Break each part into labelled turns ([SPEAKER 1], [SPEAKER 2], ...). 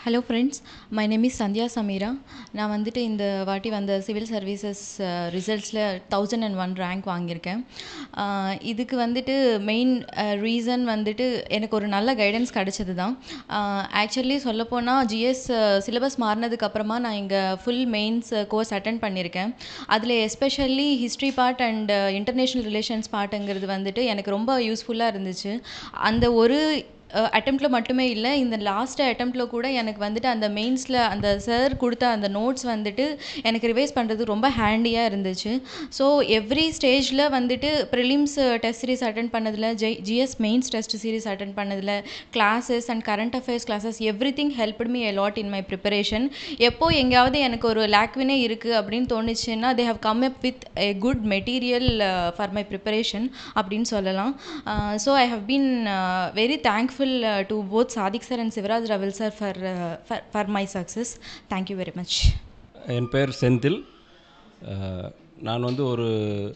[SPEAKER 1] hello friends my name is Sandhya Sameera நான் வந்துட்டு இந்த வாட்டி வந்த சிவில் சர்வீசஸ் ரிசல்ட்ஸில் தௌசண்ட் அண்ட் ஒன் ரேங்க் வாங்கியிருக்கேன் ஆஹ் இதுக்கு வந்துட்டு மெயின் ரீசன் வந்துட்டு எனக்கு ஒரு நல்ல கைடன்ஸ் கிடச்சது தான் ஆக்சுவலி சொல்லப்போனால் ஜிஎஸ் சிலபஸ் மாறினதுக்கு அப்புறமா நான் இங்கே ஃபுல் மெயின்ஸ் கோர்ஸ் அட்டன் பண்ணியிருக்கேன் அதில் especially history part and international relations பார்ட்டுங்கிறது வந்துட்டு எனக்கு ரொம்ப யூஸ்ஃபுல்லாக இருந்துச்சு அந்த ஒரு அட்டம்ப்டில் மட்டுமே இல்லை இந்த லாஸ்ட் அட்டம்ப்டில் கூட எனக்கு வந்துட்டு அந்த மெயின்ஸில் அந்த சார் கொடுத்த அந்த நோட்ஸ் வந்துட்டு எனக்கு ரிவைஸ் பண்ணுறது ரொம்ப ஹேண்டியாக இருந்துச்சு ஸோ எவ்ரி ஸ்டேஜில் வந்துட்டு ப்ரிலிம்ஸ் டெஸ்ட் சீரிஸ் அட்டன் பண்ணதில் ஜெ GS mains test series attend பண்ணதில் classes and current affairs classes every thing helped me a lot in my preparation எப்போ எங்கேயாவது எனக்கு ஒரு லேக்வினே இருக்குது அப்படின்னு தோணுச்சுன்னா they have come up with a good material for my preparation அப்படின்னு சொல்லலாம் so I have been very thankful to both Sadiq sir and Sivaraj Raval sir for for my success thank you very much
[SPEAKER 2] என் பேர் செந்தில் அஹ், நான் வந்து ஒரு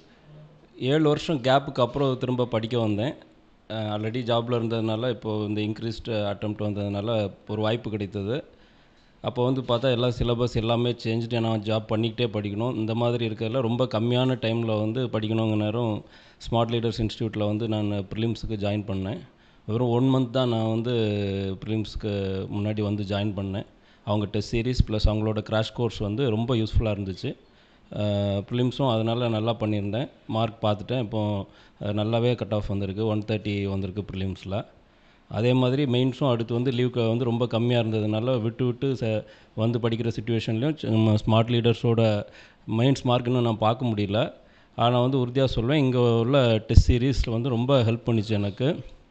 [SPEAKER 2] ஏழு வருஷம் கேப்புக்கு அப்புறம் திரும்ப படிக்க வந்தேன் ஆல்ரெடி ஜாபில் இருந்ததுனால இப்போது இந்த இன்க்ரீஸ்டு அட்டம்ப்ட் வந்ததுனால ஒரு வாய்ப்பு கிடைத்தது அப்போ வந்து பார்த்தா எல்லா சிலபஸ் எல்லாமே சேஞ்சுட்டு நான் ஜாப் பண்ணிக்கிட்டே படிக்கணும் இந்த மாதிரி இருக்கிறதுல ரொம்ப கம்மியான டைமில் வந்து படிக்கணுங்க நேரம் ஸ்மார்ட் லீடர்ஸ் இன்ஸ்டியூட்டில் வந்து நான் ப்ரிலிம்ஸுக்கு ஜாயின் பண்ணேன் வெறும் ஒன் மந்த் தான் நான் வந்து ப்ரிலிம்ஸ்க்கு முன்னாடி வந்து ஜாயின் பண்ணேன் அவங்க டெஸ்ட் சீரிஸ் ப்ளஸ் அவங்களோட கிராஷ் கோர்ஸ் வந்து ரொம்ப யூஸ்ஃபுல்லாக இருந்துச்சு ப்ரிலிம்ஸும் அதனால் நல்லா பண்ணியிருந்தேன் மார்க் பார்த்துட்டேன் இப்போது நல்லாவே கட் ஆஃப் வந்திருக்கு ஒன் தேர்ட்டி வந்திருக்கு ப்ரிலிம்ஸில் அதே மாதிரி மெயின்ஸும் அடுத்து வந்து லீவ் வந்து ரொம்ப கம்மியாக இருந்ததுனால விட்டு விட்டு ச வந்து படிக்கிற சுச்சுவேஷன்லையும் நம்ம ஸ்மார்ட் லீடர்ஸோட மெயின்ஸ் மார்க் இன்னும் நான் பார்க்க முடியல ஆனால் வந்து உறுதியாக சொல்வேன் இங்கே உள்ள டெஸ்ட் சீரீஸில் வந்து ரொம்ப ஹெல்ப் பண்ணிச்சு எனக்கு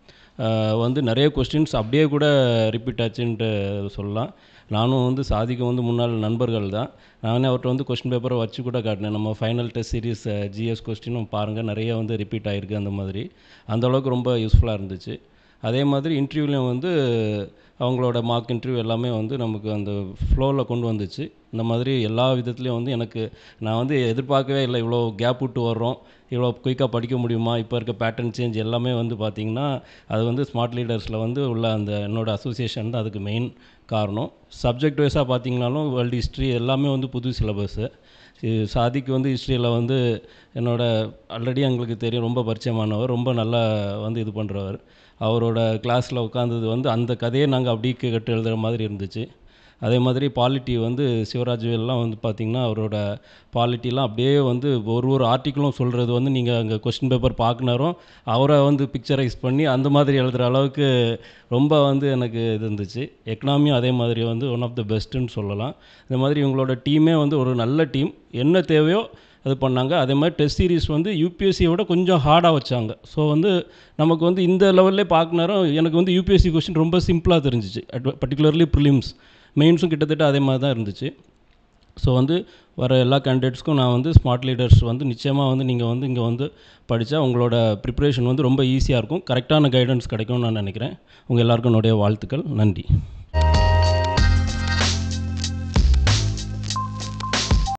[SPEAKER 2] ஆஹ் வந்து நிறைய கொஸ்டின்ஸ் அப்படியே கூட ரிப்பீட் ஆச்சுன்ட்டு சொல்லலாம் நானும் வந்து சாதிக்க வந்து முன்னாள் நண்பர்கள் தான் நானே அவர்கிட்ட வந்து கொஸ்டின் பேப்பரை வச்சு கூட காட்டினேன் நம்ம ஃபைனல் டெஸ்ட் சீரிஸ் ஜிஎஸ் கொஸ்டினும் பாருங்கள் நிறைய வந்து ரிப்பீட் ஆகிருக்கு அந்த மாதிரி அந்த அளவுக்கு ரொம்ப யூஸ்ஃபுல்லாக இருந்துச்சு அதே மாதிரி இன்டர்வியூலையும் வந்து அவங்களோட மார்க் இன்டர்வியூ எல்லாமே வந்து நமக்கு அந்த ஃப்ளோவில் கொண்டு வந்துச்சு இந்த மாதிரி எல்லா விதத்துலேயும் வந்து எனக்கு நான் வந்து எதிர்பார்க்கவே இல்லை இவ்வளோ கேப் விட்டு வர்றோம் இவ்வளோ குயிக்காக படிக்க முடியுமா இப்போ இருக்க பேட்டர்ன் சேஞ்ச் எல்லாமே வந்து பார்த்திங்கன்னா அது வந்து ஸ்மார்ட் லீடர்ஸில் வந்து உள்ள அந்த என்னோட அசோசியேஷன் தான் அதுக்கு மெயின் காரணம் சப்ஜெக்ட் வைஸாக பார்த்தீங்கனாலும் வேர்ல்டு ஹிஸ்ட்ரி எல்லாமே வந்து புது சிலபஸ்ஸு சாதிக்கு வந்து ஹிஸ்ட்ரியில் வந்து என்னோட ஆல்ரெடி எங்களுக்கு தெரியும் ரொம்ப பரிச்சயமானவர் ரொம்ப நல்லா வந்து இது பண்ணுறவர் அவரோட கிளாஸில் உட்காந்தது வந்து அந்த கதையை நாங்கள் அப்படியே கேட்டு எழுதுகிற மாதிரி இருந்துச்சு அதே மாதிரி பாலிட்டி வந்து சிவராஜ் எல்லாம் வந்து பார்த்திங்கன்னா அவரோட பாலிட்டிலாம் அப்படியே வந்து ஒரு ஒரு ஆர்டிக்கிளும் சொல்கிறது வந்து நீங்கள் அங்கே கொஸ்டின் பேப்பர் பார்க்குனாரும் அவரை வந்து பிக்சரைஸ் பண்ணி அந்த மாதிரி எழுதுகிற அளவுக்கு ரொம்ப வந்து எனக்கு இது இருந்துச்சு எக்கனாமியும் அதே மாதிரி வந்து ஒன் ஆஃப் த பெஸ்ட்டுன்னு சொல்லலாம் இந்த மாதிரி இவங்களோட டீமே வந்து ஒரு நல்ல டீம் என்ன தேவையோ அது பண்ணாங்க அதே மாதிரி டெஸ்ட் சீரிஸ் வந்து யூபிஎஸ்சியை விட கொஞ்சம் ஹார்டாக வச்சாங்க ஸோ வந்து நமக்கு வந்து இந்த லெவல்லே பார்க்குனாரும் எனக்கு வந்து யூபிஎஸ்சி கொஸ்டின் ரொம்ப சிம்பிளாக தெரிஞ்சிச்சு பர்டிகுலர்லி ப்ரிலிம்ஸ் மெயின்ஸும் கிட்டத்தட்ட அதே மாதிரி தான் இருந்துச்சு ஸோ வந்து வர எல்லா கேண்டிடேட்ஸ்க்கும் நான் வந்து ஸ்மார்ட் லீடர்ஸ் வந்து நிச்சயமாக வந்து நீங்கள் வந்து இங்கே வந்து படித்தா உங்களோட ப்ரிப்ரேஷன் வந்து ரொம்ப ஈஸியாக இருக்கும் கரெக்டான கைடன்ஸ் கிடைக்கும்னு நான் நினைக்கிறேன் உங்கள் எல்லாருக்கும் என்னுடைய வாழ்த்துக்கள் நன்றி